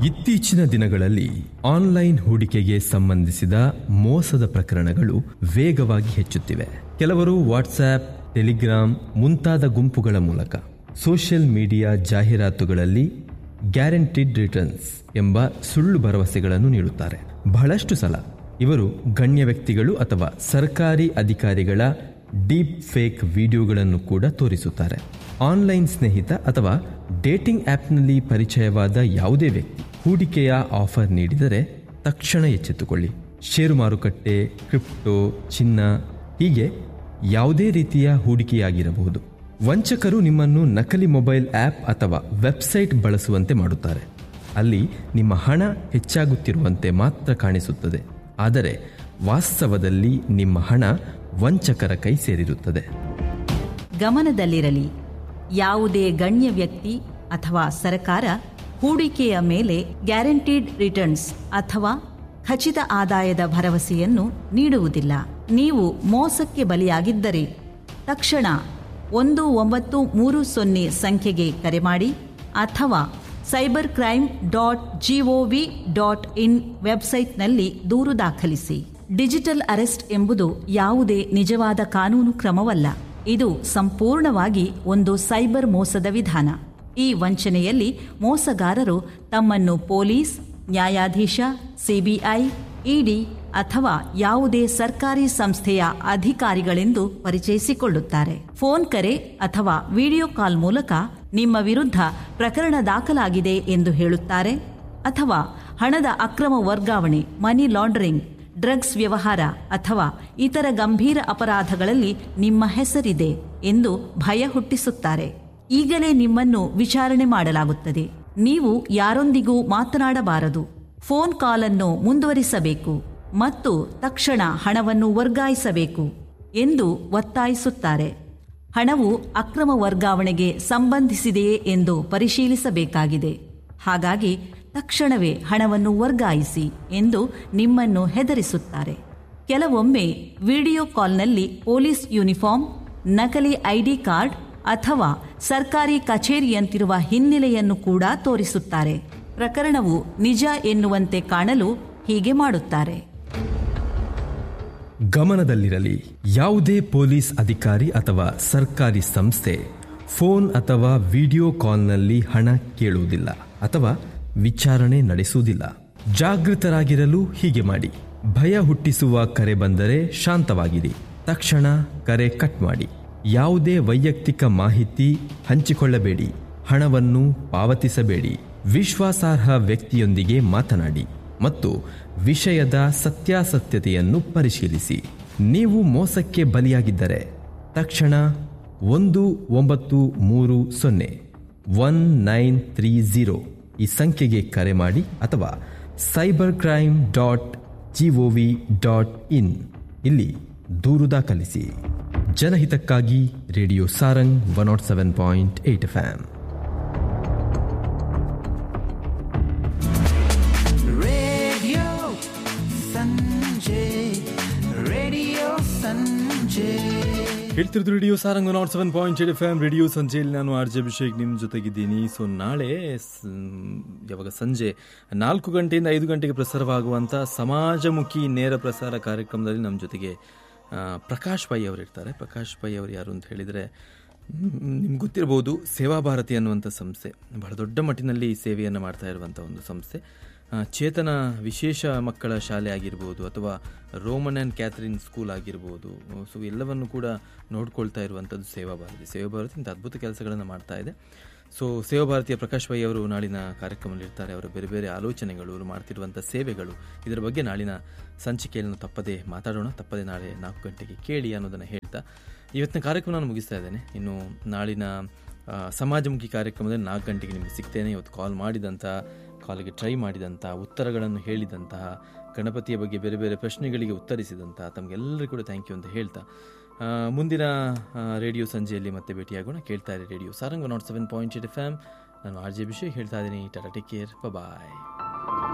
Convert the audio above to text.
ಇತ್ತೀಚಿನ ದಿನಗಳಲ್ಲಿ ಆನ್ಲೈನ್ ಹೂಡಿಕೆಗೆ ಸಂಬಂಧಿಸಿದ ಮೋಸದ ಪ್ರಕರಣಗಳು ವೇಗವಾಗಿ ಹೆಚ್ಚುತ್ತಿವೆ ಕೆಲವರು ವಾಟ್ಸ್ಆಪ್ ಟೆಲಿಗ್ರಾಮ್ ಮುಂತಾದ ಗುಂಪುಗಳ ಮೂಲಕ ಸೋಷಿಯಲ್ ಮೀಡಿಯಾ ಜಾಹೀರಾತುಗಳಲ್ಲಿ ಗ್ಯಾರಂಟಿಡ್ ರಿಟರ್ನ್ಸ್ ಎಂಬ ಸುಳ್ಳು ಭರವಸೆಗಳನ್ನು ನೀಡುತ್ತಾರೆ ಬಹಳಷ್ಟು ಸಲ ಇವರು ಗಣ್ಯ ವ್ಯಕ್ತಿಗಳು ಅಥವಾ ಸರ್ಕಾರಿ ಅಧಿಕಾರಿಗಳ ಡೀಪ್ ಫೇಕ್ ವಿಡಿಯೋಗಳನ್ನು ಕೂಡ ತೋರಿಸುತ್ತಾರೆ ಆನ್ಲೈನ್ ಸ್ನೇಹಿತ ಅಥವಾ ಡೇಟಿಂಗ್ ಆ್ಯಪ್ನಲ್ಲಿ ಪರಿಚಯವಾದ ಯಾವುದೇ ವ್ಯಕ್ತಿ ಹೂಡಿಕೆಯ ಆಫರ್ ನೀಡಿದರೆ ತಕ್ಷಣ ಎಚ್ಚೆತ್ತುಕೊಳ್ಳಿ ಷೇರು ಮಾರುಕಟ್ಟೆ ಕ್ರಿಪ್ಟೋ ಚಿನ್ನ ಹೀಗೆ ಯಾವುದೇ ರೀತಿಯ ಹೂಡಿಕೆಯಾಗಿರಬಹುದು ವಂಚಕರು ನಿಮ್ಮನ್ನು ನಕಲಿ ಮೊಬೈಲ್ ಆ್ಯಪ್ ಅಥವಾ ವೆಬ್ಸೈಟ್ ಬಳಸುವಂತೆ ಮಾಡುತ್ತಾರೆ ಅಲ್ಲಿ ನಿಮ್ಮ ಹಣ ಹೆಚ್ಚಾಗುತ್ತಿರುವಂತೆ ಮಾತ್ರ ಕಾಣಿಸುತ್ತದೆ ಆದರೆ ವಾಸ್ತವದಲ್ಲಿ ನಿಮ್ಮ ಹಣ ವಂಚಕರ ಕೈ ಸೇರಿರುತ್ತದೆ ಗಮನದಲ್ಲಿರಲಿ ಯಾವುದೇ ಗಣ್ಯ ವ್ಯಕ್ತಿ ಅಥವಾ ಸರ್ಕಾರ ಹೂಡಿಕೆಯ ಮೇಲೆ ಗ್ಯಾರಂಟಿಡ್ ರಿಟರ್ನ್ಸ್ ಅಥವಾ ಖಚಿತ ಆದಾಯದ ಭರವಸೆಯನ್ನು ನೀಡುವುದಿಲ್ಲ ನೀವು ಮೋಸಕ್ಕೆ ಬಲಿಯಾಗಿದ್ದರೆ ತಕ್ಷಣ ಒಂದು ಒಂಬತ್ತು ಮೂರು ಸೊನ್ನೆ ಸಂಖ್ಯೆಗೆ ಕರೆ ಮಾಡಿ ಅಥವಾ cyber crime dot G O V dot in ವೆಬ್ಸೈಟ್ನಲ್ಲಿ ದೂರು ದಾಖಲಿಸಿ ಡಿಜಿಟಲ್ ಅರೆಸ್ಟ್ ಎಂಬುದು ಯಾವುದೇ ನಿಜವಾದ ಕಾನೂನು ಕ್ರಮವಲ್ಲ ಇದು ಸಂಪೂರ್ಣವಾಗಿ ಒಂದು ಸೈಬರ್ ಮೋಸದ ವಿಧಾನ ಈ ವಂಚನೆಯಲ್ಲಿ ಮೋಸಗಾರರು ತಮ್ಮನ್ನು ಪೊಲೀಸ್ ನ್ಯಾಯಾಧೀಶ ಸಿಬಿಐ ಇಡಿ ಅಥವಾ ಯಾವುದೇ ಸರ್ಕಾರಿ ಸಂಸ್ಥೆಯ ಅಧಿಕಾರಿಗಳೆಂದು ಪರಿಚಯಿಸಿಕೊಳ್ಳುತ್ತಾರೆ ಫೋನ್ ಕರೆ ಅಥವಾ ವಿಡಿಯೋ ಕಾಲ್ ಮೂಲಕ ನಿಮ್ಮ ವಿರುದ್ಧ ಪ್ರಕರಣ ದಾಖಲಾಗಿದೆ ಎಂದು ಹೇಳುತ್ತಾರೆ ಅಥವಾ ಹಣದ ಅಕ್ರಮ ವರ್ಗಾವಣೆ ಮನಿ ಲಾಂಡರಿಂಗ್ ಡ್ರಗ್ಸ್ ವ್ಯವಹಾರ ಅಥವಾ ಇತರ ಗಂಭೀರ ಅಪರಾಧಗಳಲ್ಲಿ ನಿಮ್ಮ ಹೆಸರಿದೆ ಎಂದು ಭಯ ಹುಟ್ಟಿಸುತ್ತಾರೆ ಈಗಲೇ ನಿಮ್ಮನ್ನು ವಿಚಾರಣೆ ಮಾಡಲಾಗುತ್ತದೆ ನೀವು ಯಾರೊಂದಿಗೂ ಮಾತನಾಡಬಾರದು ಫೋನ್ ಕಾಲನ್ನು ಮುಂದುವರಿಸಬೇಕು ಮತ್ತು ತಕ್ಷಣ ಹಣವನ್ನು ವರ್ಗಾಯಿಸಬೇಕು ಎಂದು ಒತ್ತಾಯಿಸುತ್ತಾರೆ ಹಣವು ಅಕ್ರಮ ವರ್ಗಾವಣೆಗೆ ಸಂಬಂಧಿಸಿದೆಯೇ ಎಂದು ಪರಿಶೀಲಿಸಬೇಕಾಗಿದೆ ಹಾಗಾಗಿ ತಕ್ಷಣವೇ ಹಣವನ್ನು ವರ್ಗಾಯಿಸಿ ಎಂದು ನಿಮ್ಮನ್ನು ಹೆದರಿಸುತ್ತಾರೆ ಕೆಲವೊಮ್ಮೆ ವಿಡಿಯೋ ಕಾಲ್ನಲ್ಲಿ ಪೊಲೀಸ್ ಯೂನಿಫಾರ್ಮ್ ನಕಲಿ ಐಡಿ ಕಾರ್ಡ್ ಅಥವಾ ಸರ್ಕಾರಿ ಕಚೇರಿಯಂತಿರುವ ಹಿನ್ನೆಲೆಯನ್ನು ಕೂಡ ತೋರಿಸುತ್ತಾರೆ ಪ್ರಕರಣವು ನಿಜ ಎನ್ನುವಂತೆ ಕಾಣಲು ಹೀಗೆ ಮಾಡುತ್ತಾರೆ ಗಮನದಲ್ಲಿರಲಿ ಯಾವುದೇ ಪೊಲೀಸ್ ಅಧಿಕಾರಿ ಅಥವಾ ಸರ್ಕಾರಿ ಸಂಸ್ಥೆ ಫೋನ್ ಅಥವಾ ವಿಡಿಯೋ ಕಾಲ್ನಲ್ಲಿ ಹಣ ಕೇಳುವುದಿಲ್ಲ ಅಥವಾ ವಿಚಾರಣೆ ನಡೆಸುವುದಿಲ್ಲ ಜಾಗೃತರಾಗಿರಲು ಹೀಗೆ ಮಾಡಿ ಭಯ ಹುಟ್ಟಿಸುವ ಕರೆ ಬಂದರೆ ಶಾಂತವಾಗಿರಿ ತಕ್ಷಣ ಕರೆ ಕಟ್ ಮಾಡಿ ಯಾವುದೇ ವೈಯಕ್ತಿಕ ಮಾಹಿತಿ ಹಂಚಿಕೊಳ್ಳಬೇಡಿ ಹಣವನ್ನು ಪಾವತಿಸಬೇಡಿ ವಿಶ್ವಾಸಾರ್ಹ ವ್ಯಕ್ತಿಯೊಂದಿಗೆ ಮಾತನಾಡಿ ಮತ್ತು ವಿಷಯದ ಸತ್ಯಾಸತ್ಯತೆಯನ್ನು ಪರಿಶೀಲಿಸಿ ನೀವು ಮೋಸಕ್ಕೆ ಬಲಿಯಾಗಿದ್ದರೆ ತಕ್ಷಣ ಒಂದು ಒಂಬತ್ತು ಮೂರು ಸೊನ್ನೆ ಒನ್ ನೈನ್ ತ್ರೀ ಝೀರೋ ಈ ಸಂಖ್ಯೆಗೆ ಕರೆ ಮಾಡಿ ಅಥವಾ cyber crime dot G O V dot in ಇಲ್ಲಿ ದೂರು ದಾಖಲಿಸಿ ಜನಹಿತಕ್ಕಾಗಿ radio Sarang one nought seven point eight F M Radio Sanjay, Radio Sanjay. ಹೇಳ್ತಿರೋದು radio Sarang nought seven point eight F M radio ಸಂಜೆಯಲ್ಲಿ ನಾನು ಆರ್ ಜೆ ಅಭಿಷೇಕ್ ನಿಮ್ಮ ಜೊತೆಗಿದ್ದೀನಿ ಸೊ ನಾಳೆ ಸ್- ಯಾವಾಗ ಸಂಜೆ ನಾಲ್ಕು ಗಂಟೆಯಿಂದ ಐದು ಗಂಟೆಗೆ ಪ್ರಸಾರವಾಗುವಂಥ ಸಮಾಜಮುಖಿ ನೇರ ಪ್ರಸಾರ ಕಾರ್ಯಕ್ರಮದಲ್ಲಿ ನಮ್ಮ ಜೊತೆಗೆ ಆ, ಪ್ರಕಾಶ್ ಪೈ ಅವರು ಇರ್ತಾರೆ ಪ್ರಕಾಶ್ ಪೈ ಅವರು ಯಾರು ಅಂತ ಹೇಳಿದರೆ ನಿಮ್ಗೆ ಗೊತ್ತಿರಬಹುದು ಸೇವಾ ಭಾರತಿ ಅನ್ನುವಂಥ ಸಂಸ್ಥೆ ಬಹಳ ದೊಡ್ಡ ಮಟ್ಟಿನಲ್ಲಿ ಸೇವೆಯನ್ನು ಮಾಡ್ತಾ ಇರುವಂಥ ಒಂದು ಸಂಸ್ಥೆ ಆ, ಚೇತನ ವಿಶೇಷ ಮಕ್ಕಳ ಶಾಲೆ ಆಗಿರ್ಬೋದು ಅಥವಾ ರೋಮನ್ ಆ್ಯಂಡ್ ಕ್ಯಾಥರಿನ್ ಸ್ಕೂಲ್ ಆಗಿರ್ಬೋದು ಸೊ ಎಲ್ಲವನ್ನು ಕೂಡ ನೋಡ್ಕೊಳ್ತಾ ಇರುವಂಥದ್ದು ಸೇವಾ ಭಾರತಿ ಸೇವಾ ಭಾರತಿ ಇಂಥ ಅದ್ಭುತ ಕೆಲಸಗಳನ್ನು ಮಾಡ್ತಾ ಇದೆ ಸೊ ಸೇವಾ ಭಾರತಿಯ ಪ್ರಕಾಶ್ ಪೈ ಅವರು ನಾಳಿನ ಕಾರ್ಯಕ್ರಮದಲ್ಲಿ ಇರ್ತಾರೆ ಅವರ ಬೇರೆ ಬೇರೆ ಆಲೋಚನೆಗಳು ಅವರು ಮಾಡ್ತಿರುವಂಥ ಸೇವೆಗಳು ಇದರ ಬಗ್ಗೆ ನಾಳಿನ ಸಂಚಿಕೆಯನ್ನು ತಪ್ಪದೆ ಮಾತಾಡೋಣ ತಪ್ಪದೆ ನಾಳೆ ನಾಲ್ಕು ಗಂಟೆಗೆ ಕೇಳಿ ಅನ್ನೋದನ್ನು ಹೇಳ್ತಾ ಇವತ್ತಿನ ಕಾರ್ಯಕ್ರಮ ನಾನು ಮುಗಿಸ್ತಾ ಇದ್ದೇನೆ ಇನ್ನು ನಾಳಿನ ಆ, ಸಮಾಜಮುಖಿ ಕಾರ್ಯಕ್ರಮದಲ್ಲಿ ನಾಲ್ಕು ಗಂಟೆಗೆ ನಿಮಗೆ ಸಿಗ್ತೇನೆ ಇವತ್ತು ಕಾಲ್ ಮಾಡಿದಂಥ ಕಾಲಿಗೆ ಟ್ರೈ ಮಾಡಿದಂಥ ಉತ್ತರಗಳನ್ನು ಹೇಳಿದಂತಹ ಗಣಪತಿಯ ಬಗ್ಗೆ ಬೇರೆ ಬೇರೆ ಪ್ರಶ್ನೆಗಳಿಗೆ ಉತ್ತರಿಸಿದಂತಹ ತಮಗೆಲ್ಲರಿಗೂ ಕೂಡ ಥ್ಯಾಂಕ್ ಯು ಅಂತ ಹೇಳ್ತಾ ಆ, ಮುಂದಿನ ಆ, ರೇಡಿಯೋ ಸಂಜೆಯಲ್ಲಿ ಮತ್ತೆ ಭೇಟಿಯಾಗೋಣ ಕೇಳ್ತಾ ಇರಿ radio Sarang nought seven point eight F M ನಾನು ಆರ್ ಜೆ ಅಭಿಷೇಕ್ ಹೇಳ್ತಾ ಇದ್ದೀನಿ ಟಾಟಾ ಟೇಕ್ ಕೇರ್ ಬಾಯ್